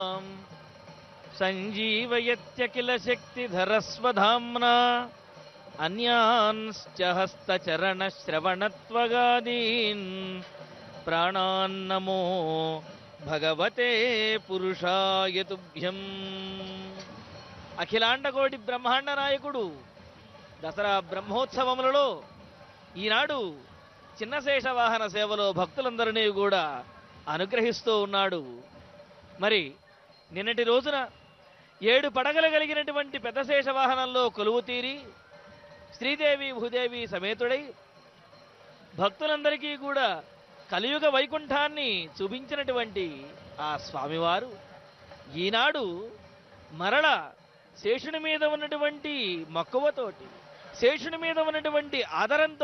సంజీవయత్యఖిల శక్తిధరస్వధామ్నా అన్యాన్శ్చ హస్తచరణ శ్రవణత్వగాదీన్ ప్రాణాన్నమో భగవతే పురుషాయ తుభ్యం అఖిలాండకోటి బ్రహ్మాండ నాయకుడు దసరా బ్రహ్మోత్సవములలో ఈనాడు చిన్నశేష వాహన సేవలో భక్తులందరినీ కూడా అనుగ్రహిస్తూ ఉన్నాడు మరి నిన్నటి రోజున ఏడు పడగలు కలిగినటువంటి పెద్ద శేష వాహనంలో కొలువు తీరి శ్రీదేవి భూదేవి సమేతుడై భక్తులందరికీ కూడా కలియుగ వైకుంఠాన్ని చూపించినటువంటి ఆ స్వామివారు ఈనాడు మరల శేషుని మీద ఉన్నటువంటి మక్కువతోటి శేషుని మీద ఉన్నటువంటి ఆదరంతో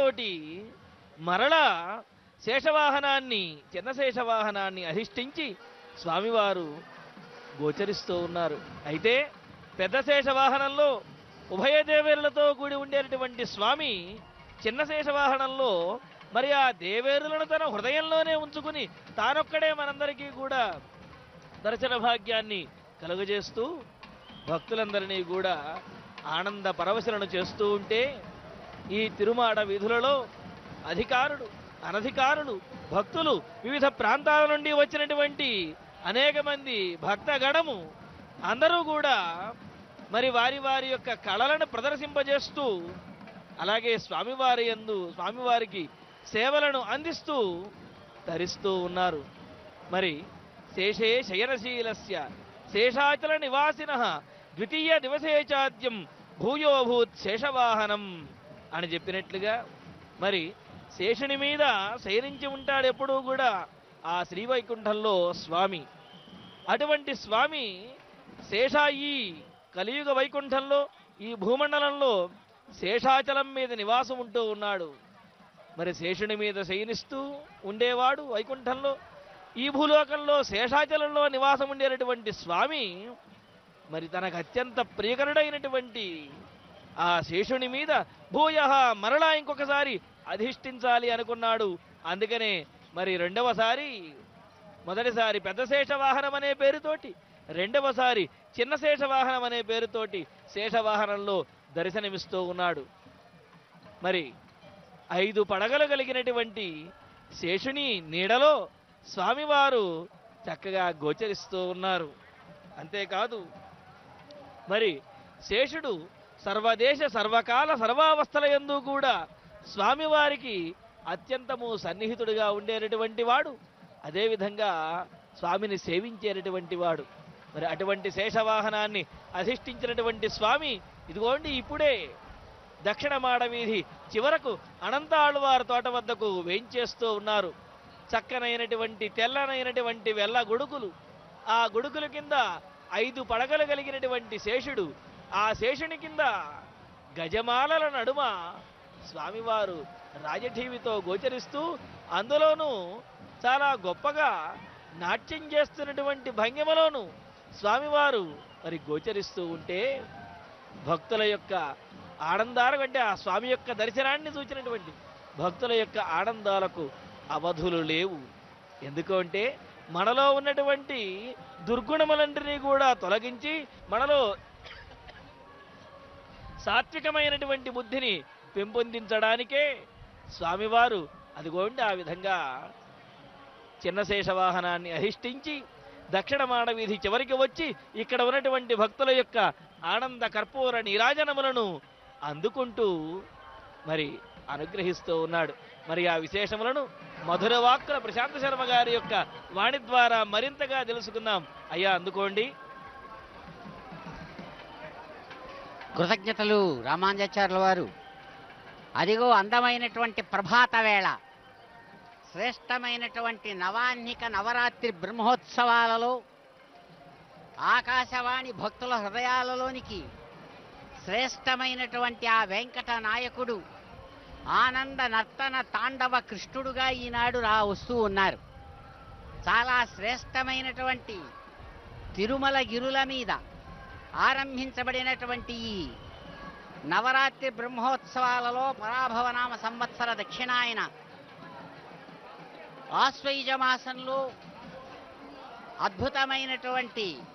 మరలా శేషవాహనాన్ని చిన్న శేషవాహనాన్ని అధిష్ఠించి స్వామివారు గోచరిస్తూ ఉన్నారు అయితే పెద్ద శేషవాహనంలో ఉభయ దేవేరులతో కూడి ఉండేటటువంటి స్వామి చిన్న శేషవాహనంలో మరి ఆ దేవేరులను తన హృదయంలోనే ఉంచుకుని తానొక్కడే మనందరికీ కూడా దర్శన భాగ్యాన్ని కలుగజేస్తూ భక్తులందరినీ కూడా ఆనంద పరవశలను చేస్తూ ఉంటే ఈ తిరుమాడ వీధులలో అధికారులు అనధికారులు భక్తులు వివిధ ప్రాంతాల నుండి వచ్చినటువంటి అనేక మంది భక్తగణము అందరూ కూడా మరి వారి వారి యొక్క కళలను ప్రదర్శింపజేస్తూ అలాగే స్వామివారి యందు స్వామివారికి సేవలను అందిస్తూ ధరిస్తూ ఉన్నారు మరి శేషే శయనశీలస్య శేషాచల నివాసిన ద్వితీయ దివసేచాద్యం భూయోభూత్ శేషవాహనం అని చెప్పినట్లుగా మరి శేషుని మీద శయనించి ఉంటాడు ఎప్పుడూ కూడా ఆ శ్రీవైకుంఠంలో స్వామి అటువంటి స్వామి శేషాయి కలియుగ వైకుంఠంలో ఈ భూమండలంలో శేషాచలం మీద నివాసం ఉంటూ ఉన్నాడు మరి శేషుని మీద శయనిస్తూ ఉండేవాడు వైకుంఠంలో ఈ భూలోకంలో శేషాచలంలో నివాసం ఉండేటటువంటి స్వామి మరి తనకు అత్యంత ప్రియకరుడైనటువంటి ఆ శేషుని మీద భూయ మరలా ఇంకొకసారి అధిష్ఠించాలి అనుకున్నాడు అందుకనే మరి రెండవసారి మొదటిసారి పెద్ద శేష వాహనం అనే పేరుతోటి రెండవసారి చిన్న శేష వాహనం అనే పేరుతోటి శేషవాహనంలో దర్శనమిస్తూ ఉన్నాడు మరి ఐదు పడగలు కలిగినటువంటి శేషుని నీడలో స్వామివారు చక్కగా గోచరిస్తూ ఉన్నారు అంతేకాదు మరి శేషుడు సర్వదేశ సర్వకాల సర్వావస్థల యందు కూడా స్వామివారికి అత్యంతము సన్నిహితుడిగా ఉండేటటువంటి వాడు అదేవిధంగా స్వామిని సేవించేటటువంటి వాడు మరి అటువంటి శేషవాహనాన్ని అధిష్ఠించినటువంటి స్వామి ఇదిగోండి ఇప్పుడే దక్షిణ మాడవీధి చివరకు అనంత ఆళ్వారు తోట వద్దకు వేయించేస్తూ ఉన్నారు చక్కనైనటువంటి తెల్లనైనటువంటి వెల్ల గొడుగులు ఆ గొడుగుల కింద ఐదు పడగలు కలిగినటువంటి శేషుడు ఆ శేషుని కింద గజమాలల నడుమ స్వామివారు రాజఠీవితో గోచరిస్తూ అందులోనూ చాలా గొప్పగా నాట్యం చేస్తున్నటువంటి భంగిమలోను స్వామివారు మరి గోచరిస్తూ ఉంటే భక్తుల యొక్క ఆనందాలు అంటే ఆ స్వామి యొక్క దర్శనాన్ని సూచినటువంటి భక్తుల యొక్క ఆనందాలకు అవధులు లేవు ఎందుకు అంటే మనలో ఉన్నటువంటి దుర్గుణములంటినీ కూడా తొలగించి మనలో సాత్వికమైనటువంటి బుద్ధిని పెంపొందించడానికే స్వామివారు అదిగోండి ఆ విధంగా చిన్న శేషవాహనాన్ని అధిష్ఠించి దక్షిణ మాడవీధి చివరికి వచ్చి ఇక్కడ ఉన్నటువంటి భక్తుల యొక్క ఆనంద కర్పూర నీరాజనములను అందుకుంటూ మరి అనుగ్రహిస్తూ ఉన్నాడు మరి ఆ విశేషములను మధుర వాక్కుల ప్రశాంత శర్మ గారి యొక్క వాణి ద్వారా మరింతగా తెలుసుకుందాం అయ్యా అందుకోండి కృతజ్ఞతలు రామాంజాచార్యుల వారు అదిగో అందమైనటువంటి ప్రభాత వేళ శ్రేష్టమైనటువంటి నవాన్నిక నవరాత్రి బ్రహ్మోత్సవాలలో ఆకాశవాణి భక్తుల హృదయాలలోనికి శ్రేష్టమైనటువంటి ఆ వెంకట నాయకుడు ఆనంద నర్తన తాండవ కృష్ణుడుగా ఈనాడు రా వస్తూ ఉన్నారు చాలా శ్రేష్టమైనటువంటి తిరుమల గిరుల మీద ఆరంభించబడినటువంటి ఈ నవరాత్రి బ్రహ్మోత్సవాలలో పరాభవనామ సంవత్సర దక్షిణాయన ఆశ్వయుజ మాసంలో అద్భుతమైనటువంటి